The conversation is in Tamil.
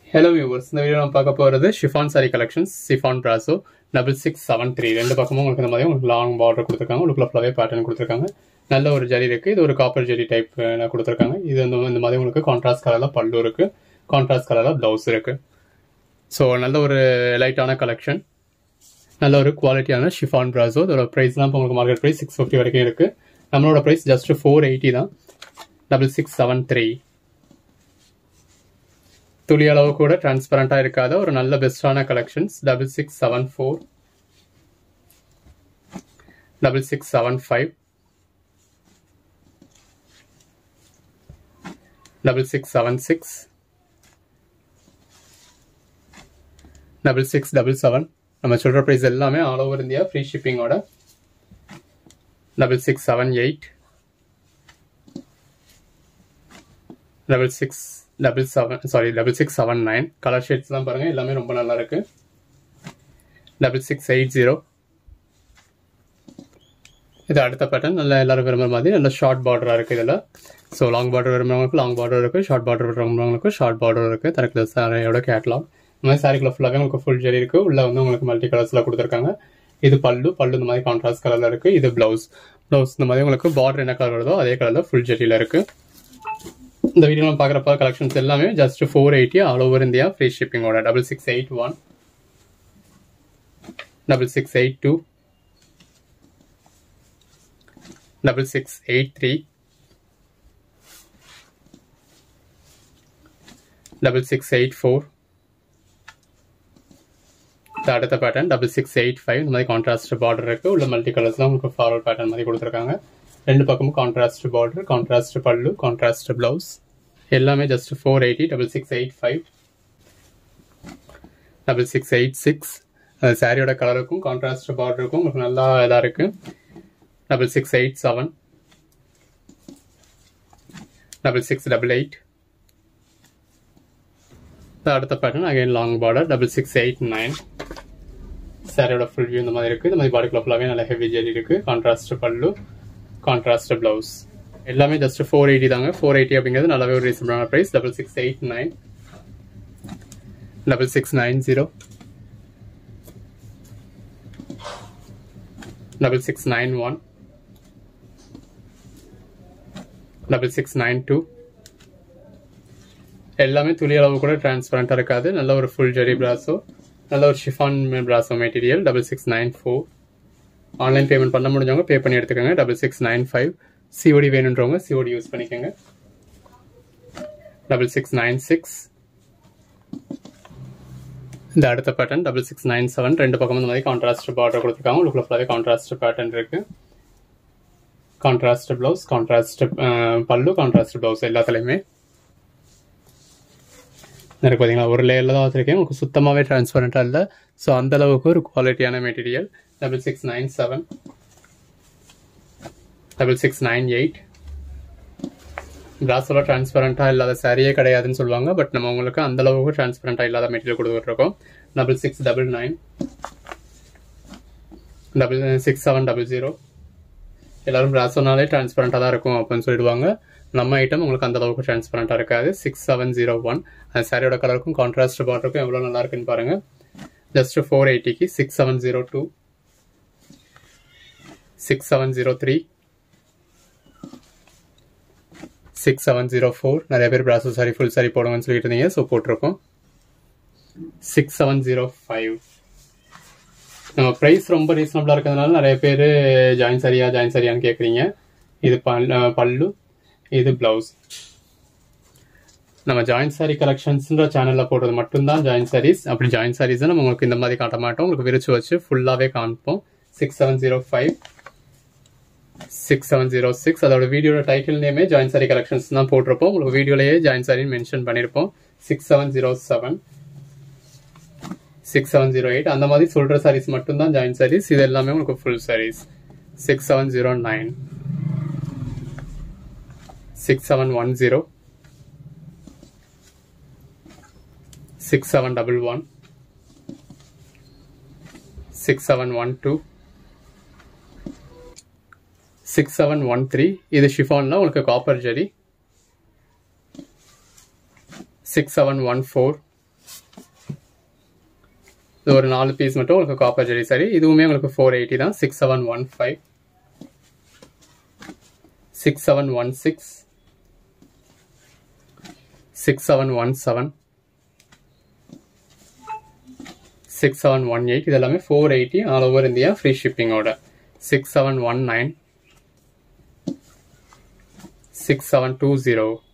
ஹலோ வியூவர்ஸ் இந்த வீடியோ நம்ம பார்க்க போகிறது chiffon sari collections chiffon brasso double six seven three ரெண்டு பக்கமும் உங்களுக்கு இந்த மாதிரி உங்களுக்கு லாங் பார்டர் கொடுத்துருக்காங்க உங்களுக்கு ஃப்ளவே பேட்டர்ன் கொடுத்துருக்காங்க நல்ல ஒரு ஜரி இருக்குது இது ஒரு காப்பர் ஜரி டைப் கொடுத்துருக்காங்க இது வந்து இந்த மாதிரி உங்களுக்கு கான்ட்ராஸ்ட் கலரில் பல்லு இருக்குது கான்ட்ராஸ்ட் கலரில் ப்ளவுஸ் இருக்குது ஸோ நல்ல ஒரு லைட்டான கலெக்ஷன் நல்ல ஒரு குவாலிட்டியான ஷிஃபான் ப்ராசோ இதோட ப்ரைஸ்லாம் இப்போ உங்களுக்கு மார்க்கெட் ப்ரைஸ் சிக்ஸ் ஃபிஃப்டி வரைக்கும் இருக்குது நம்மளோட ப்ரைஸ் ஜஸ்ட் ஃபோர் எயிட்டி தான் டபுள் சிக்ஸ் செவன் த்ரீ துளி அளவு கூட டிரான்ஸ்பரண்டாக இருக்காத ஒரு நல்ல பெஸ்டான collections double six seven four double six seven five double six seven six double six double seven நம்ம சொல்கிற ப்ரைஸ் எல்லாமே ஆல் ஓவர் இந்தியா ஃப்ரீ ஷிப்பிங்கோட double six seven eight double six double seven sari double six seven nine colour ஷேட்ஸ்லாம் பாருங்கள் எல்லாமே ரொம்ப நல்லா இருக்கு டபுள் சிக்ஸ் எயிட் ஜீரோ இது அடுத்த பேட்டர்ன் நல்லா எல்லாரும் விரும்புகிற மாதிரி நல்ல ஷார்ட் பார்டராக இருக்குது இதில் ஸோ லாங் பார்டர் விரும்புறவங்களுக்கு லாங் பார்டர் இருக்குது ஷார்ட் பார்டர் விரும்புறவங்களுக்கு ஷார்ட் பார்டர் இருக்குது தரக்குள்ள சாரியோட கேட்லாக் இந்த மாதிரி சாரிக்குள்ள ஃபுல்லாகவே உங்களுக்கு ஃபுல் ஜெரி இருக்குது உள்ள வந்து உங்களுக்கு மல்டி கலர்ஸில் கொடுத்துருக்காங்க இது பல்லு பல்லு இந்த மாதிரி கான்ட்ராஸ்ட் கலரில் இருக்குது இது ப்ளவுஸ் ப்ளவுஸ் இந்த மாதிரி உங்களுக்கு பார்டர் என்ன கலர் வருதோ அதே கலரில் ஃபுல் ஜெரியில் இருக்குது இந்த வீடியோ நம்ம பார்க்குறப்ப கலெக்ஷன்ஸ் எல்லாமே just four eighty all over India free ஷிப்பிங்கோட double six eight one double six eight two double six eight three double six eight four அடுத்த pattern double six eight five இந்த மாதிரி கான்ட்ராஸ்ட் பார்டர் இருக்குது உள்ள மல்டி கலர்ஸ்லாம் உங்களுக்கு ஃபார்வர்ட் பேட்டர்ன் மாதிரி கொடுத்துருக்காங்க ரெண்டு பக்கமும் contrast border contrast pallu contrast blouse எல்லாமே just four eighty double six eight five double six eight six சாரியோட கலருக்கும் கான்ட்ராஸ்ட் பார்டருக்கும் உங்களுக்கு நல்லா இதாக இருக்கு double six eight seven double six double eight அடுத்த pattern again long border double six eight nine சாரியோட ஃபுல் வியூ இந்த மாதிரி இருக்குது இந்த மாதிரி பாடிக்குள்ள ஃபுல்லாகவே நல்ல ஹெவி ஜெரி இருக்குது கான்ட்ராஸ்ட் பல்லு கான்ட்ராஸ்ட் பிளவுஸ் எல்லாமே ஜஸ்ட் ஃபோர் எயிட்டி தாங்க ஃபோர் எயிட்டி அப்படிங்கிறது நல்லாவே ஒரு ரீசனபிளான price double six eight nine double six nine zero double six nine one double six nine two எல்லாமே துளி அளவு கூட டிரான்ஸ்பரண்டாக இருக்காது நல்ல ஒரு ஃபுல் ஜெரி பிராஸோ நல்ல ஒரு chiffon brasso material double six nine four online payment பண்ண முடிஞ்சவங்க பே பண்ணி எடுத்துக்கோங்க double six nine five COD வேணுன்றவங்க சிஓடி யூஸ் பண்ணிக்கோங்க டபுள் சிக்ஸ் நைன் சிக்ஸ் இந்த அடுத்த pattern double six nine seven ரெண்டு பக்கம் இந்த மாதிரி கான்ட்ராஸ்ட் பார்டர் கொடுத்துருக்காங்க உங்களுக்கு ஃபுல்லாகவே கான்ட்ராஸ்ட் பேட்டர்ன் இருக்கு contrast blouse contrast pallu contrast blouse எல்லாத்துலேயுமே எனக்கு பார்த்தீங்களா ஒரு லேயரில் தான் வச்சுருக்கேன் உங்களுக்கு சுத்தமாகவே டிரான்ஸ்பரண்ட்டாக இல்லை ஸோ அந்த அளவுக்கு ஒரு குவாலிட்டியான material double six nine seven double six nine eight கிளாஸோட டிரான்ஸ்பரண்ட்டாக இல்லாத சாரியே கிடையாதுன்னு சொல்லுவாங்க பட் நம்ம உங்களுக்கு அந்த அளவுக்கு டிரான்ஸ்பரண்ட்டாக இல்லாத மெட்டீரியல் கொடுத்துட்ருக்கோம் double six double nine double six seven double zero எல்லாரும் பிராஸோனாலே டிரான்ஸ்பரண்ட்டாக தான் இருக்கும் அப்படின்னு சொல்லிடுவாங்க நம்ம ஐட்டம் உங்களுக்கு அந்த அளவுக்கு டிரான்ஸ்பரண்ட்டாக இருக்காது சிக்ஸ் செவன் ஜீரோ ஒன் அந்த சாரியோட கலருக்கும் கான்ட்ராஸ்ட் பார்டருக்கும் எவ்வளோ நல்லா இருக்குன்னு பாருங்க ஜஸ்ட் ஃபோர் எயிட்டிக்கு six seven zero two six seven zero three six seven zero four நிறைய பேர் பிராசோ சாரி ஃபுல் சாரி போடுங்கன்னு சொல்லிட்டு இருந்தீங்க ஸோ போட்டிருக்கோம் சிக்ஸ் செவன் ஜீரோ ஃபைவ் நம்ம ப்ரைஸ் ரொம்ப ரீசனபிளாக இருக்கிறதுனால நிறைய பேர் ஜாயின் சரியா ஜாயின் சரியான்னு கேட்குறீங்க இது பல்லு இது பிளவுஸ் நம்ம ஜாயின் சாரி கலெக்ஷன்ஸ்ன்ற சேனலில் போடுறது மட்டும்தான் ஜாயின் சாரீஸ் அப்படி ஜாயின் சாரீஸை நம்ம உங்களுக்கு இந்த மாதிரி காட்ட மாட்டோம் உங்களுக்கு விரிச்சு வச்சு ஃபுல்லாகவே காமிப்போம் six seven zero five six seven zero six அதோட வீடியோட டைட்டில் நேமே ஜாயின் சாரி கலெக்ஷன்ஸ் தான் போட்டிருப்போம் உங்களுக்கு வீடியோலேயே ஜாயின் சாரின்னு மென்ஷன் பண்ணியிருப்போம் six seven zero seven six seven zero eight அந்த மாதிரி சொல்கிற சாரீஸ் மட்டும்தான் ஜாயின் சாரீஸ் இது எல்லாமே உங்களுக்கு full saris six seven zero nine six seven one zero six seven double one six seven one two six seven one three இது ஷிஃபானில் உங்களுக்கு copper zari six seven one four இது ஒரு நாலு பீஸ் மட்டும் உங்களுக்கு காப்பர் ஜெரி சாரி இதுவுமே உங்களுக்கு ஃபோர் எயிட்டி தான் six seven one five six seven one six six seven one seven six seven one eight இது எல்லாமே four eighty all over India free ஷிப்பிங்கோட six seven one nine six seven two zero